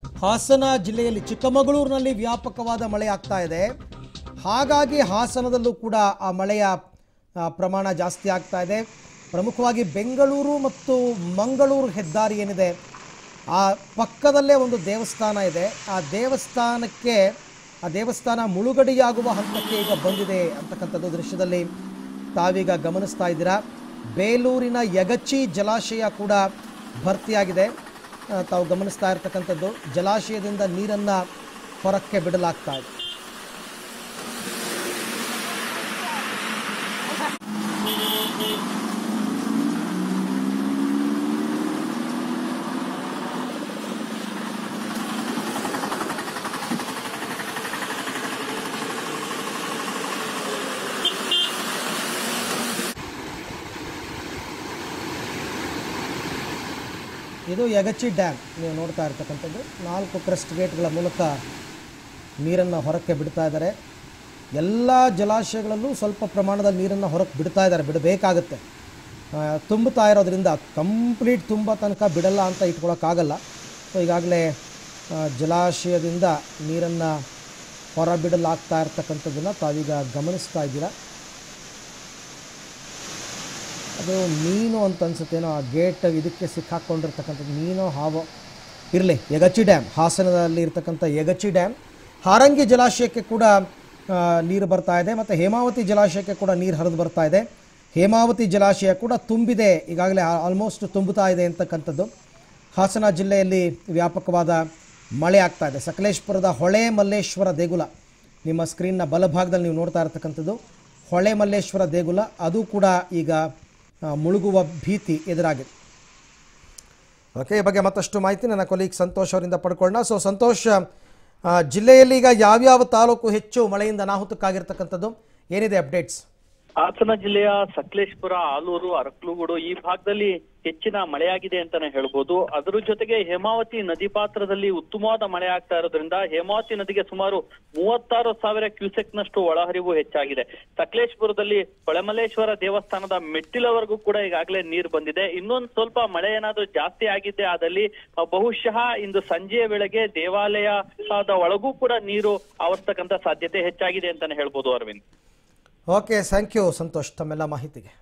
ಹಾಸನ ಜಿಲ್ಲೆಯಲ್ಲಿ ಚಿಕ್ಕಮಗಳೂರಿನಲ್ಲಿ ವ್ಯಾಪಕವಾದ ಮಳೆ ಆಗ್ತಾ ಇದೆ ಹಾಗಾಗಿ ಹಾಸನದಲ್ಲೂ ಕೂಡ ಆ ಮಳೆಯ ಆ, ಪ್ರಮಾಣ ಜಾಸ್ತಿ ಆಗ್ತಾ ಇದೆ ಪ್ರಮುಖವಾಗಿ ಬೆಂಗಳೂರು ಮತ್ತು ಮಂಗಳೂರು ಹೆದ್ದಾರಿ ಏನಿದೆ ಆ ಪಕ್ಕದಲ್ಲೇ ಒಂದು ದೇವಸ್ಥಾನ ಇದೆ ಆ ದೇವಸ್ಥಾನಕ್ಕೆ ಆ ದೇವಸ್ಥಾನ ಮುಳುಗಡೆಯಾಗುವ ಹಂತಕ್ಕೆ ಈಗ ಬಂದಿದೆ ಅಂತಕ್ಕಂಥದ್ದು ದೃಶ್ಯದಲ್ಲಿ ತಾವೀಗ ಗಮನಿಸ್ತಾ ಇದ್ದೀರಾ ಬೇಲೂರಿನ ಯಗಚಿ ಜಲಾಶಯ ಕೂಡ ಭರ್ತಿಯಾಗಿದೆ ಆ, ತಾವು ಗಮನಿಸ್ತಾ ಇರ್ತಕ್ಕಂಥದ್ದು ಜಲಾಶಯದಿಂದ ನೀರನ್ನು ಹೊರಕ್ಕೆ ಬಿಡಲಾಗ್ತಾ ಇದೆ ಇದು ಯಗಚಿ ಡ್ಯಾಮ್ ನೀವು ನೋಡ್ತಾ ಇರ್ತಕ್ಕಂಥದ್ದು ನಾಲ್ಕು ಕ್ರಸ್ಟ್ ಗೇಟ್ಗಳ ಮೂಲಕ ನೀರನ್ನು ಹೊರಕ್ಕೆ ಬಿಡ್ತಾ ಇದ್ದಾರೆ ಎಲ್ಲ ಜಲಾಶಯಗಳಲ್ಲೂ ಸ್ವಲ್ಪ ಪ್ರಮಾಣದ ನೀರನ್ನು ಹೊರಕ್ಕೆ ಬಿಡ್ತಾ ಇದ್ದಾರೆ ಬಿಡಬೇಕಾಗತ್ತೆ ಆ, ತುಂಬುತ್ತಾ ಇರೋದ್ರಿಂದ ಕಂಪ್ಲೀಟ್ ತುಂಬ ತನಕ ಬಿಡಲ್ಲ ಅಂತ ಇಟ್ಕೊಳಕ್ಕಾಗಲ್ಲ ಸೊ ಈಗಾಗಲೇ ಆ, ಜಲಾಶಯದಿಂದ ನೀರನ್ನು ಹೊರಬಿಡಲಾಗ್ತಾ ಇರ್ತಕ್ಕಂಥದ್ದನ್ನು ತಾವೀಗ ಗಮನಿಸ್ತಾ ಇದ್ದೀರಾ ಅದು ಮೀನು ಅಂತ ಅನ್ಸುತ್ತೇನೋ ಆ ಗೇಟ್ ಇದಕ್ಕೆ ಸಿಕ್ಕಾಕೊಂಡಿರ್ತಕ್ಕಂಥದ್ದು ಮೀನು ಹಾವು ಇರಲಿ ಯಗಚಿ ಡ್ಯಾಮ್ ಹಾಸನದಲ್ಲಿ ಇರ್ತಕ್ಕಂಥ ಯಗಚಿ ಡ್ಯಾಮ್ ಹಾರಂಗಿ ಜಲಾಶಯಕ್ಕೆ ಕೂಡ ಆ, ನೀರು ಬರ್ತಾ ಇದೆ ಮತ್ತು ಹೇಮಾವತಿ ಜಲಾಶಯಕ್ಕೆ ಕೂಡ ನೀರು ಹರಿದು ಬರ್ತಾ ಇದೆ ಹೇಮಾವತಿ ಜಲಾಶಯ ಕೂಡ ತುಂಬಿದೆ ಈಗಾಗಲೇ ಆಲ್ಮೋಸ್ಟ್ ತುಂಬುತ್ತಾ ಇದೆ ಅಂತಕ್ಕಂಥದ್ದು ಹಾಸನ ಜಿಲ್ಲೆಯಲ್ಲಿ ವ್ಯಾಪಕವಾದ ಮಳೆ ಆಗ್ತಾ ಇದೆ ಸಕಲೇಶ್ಪುರದ ಹೊಳೆ ಮಲ್ಲೇಶ್ವರ ದೇಗುಲ ನಿಮ್ಮ ಸ್ಕ್ರೀನ್ನ ಬಲಭಾಗದಲ್ಲಿ ನೀವು ನೋಡ್ತಾ ಇರತಕ್ಕಂಥದ್ದು ಹೊಳೆ ಮಲ್ಲೇಶ್ವರ ದೇಗುಲ ಅದು ಕೂಡ ಈಗ ಆ, ಮುಳುಗುವ ಭೀತಿ ಎದುರಾಗಿದೆ ಓಕೆ ಈ ಬಗ್ಗೆ ಮತ್ತಷ್ಟು ಮಾಹಿತಿ ನನ್ನ ಕೊಲೀಗ್ ಸಂತೋಷ್ ಅವರಿಂದ ಪಡ್ಕೊಳ್ಳೋಣ ಸೊ ಸಂತೋಷ್ ಆ, ಜಿಲ್ಲೆಯಲ್ಲಿ ಈಗ ಯಾವ್ಯಾವ ತಾಲೂಕು ಹೆಚ್ಚು ಮಳೆಯಿಂದ ಅನಾಹುತಕ್ಕಾಗಿರ್ತಕ್ಕಂಥದ್ದು ಏನಿದೆ ಅಪ್ಡೇಟ್ಸ್ ಹಾಸನ ಜಿಲ್ಲೆಯ ಸಕಲೇಶ್ಪುರ ಆಲೂರು ಅರಕಲುಗೂಡು ಈ ಭಾಗದಲ್ಲಿ ಹೆಚ್ಚಿನ ಮಳೆಯಾಗಿದೆ ಅಂತಾನೆ ಹೇಳ್ಬೋದು ಅದರ ಜೊತೆಗೆ ಹೇಮಾವತಿ ನದಿ ಪಾತ್ರದಲ್ಲಿ ಉತ್ತಮವಾದ ಮಳೆ ಆಗ್ತಾ ಇರೋದ್ರಿಂದ ಹೇಮಾವತಿ ನದಿಗೆ ಸುಮಾರು ಮೂವತ್ತಾರು ಸಾವಿರ ಕ್ಯೂಸೆಕ್ ನಷ್ಟು ಒಳಹರಿವು ಹೆಚ್ಚಾಗಿದೆ ಸಕಲೇಶ್ಪುರದಲ್ಲಿ ಹೊಳೆಮಲ್ಲೇಶ್ವರ ದೇವಸ್ಥಾನದ ಮೆಟ್ಟಿಲವರೆಗೂ ಕೂಡ ಈಗಾಗಲೇ ನೀರು ಬಂದಿದೆ ಇನ್ನೊಂದು ಸ್ವಲ್ಪ ಮಳೆ ಏನಾದ್ರೂ ಜಾಸ್ತಿ ಆಗಿದ್ದೆ ಆದಲ್ಲಿ ಅಹ್, ಬಹುಶಃ ಇಂದು ಸಂಜೆಯ ವೇಳೆಗೆ ದೇವಾಲಯದ ಒಳಗೂ ಕೂಡ ನೀರು ಆವರ್ತಕ್ಕಂತ ಸಾಧ್ಯತೆ ಹೆಚ್ಚಾಗಿದೆ ಅಂತಾನೆ ಹೇಳ್ಬೋದು Arvind okay thank you Santosh ತಮ್ಮೆಲ್ಲ ಮಾಹಿತಿಗೆ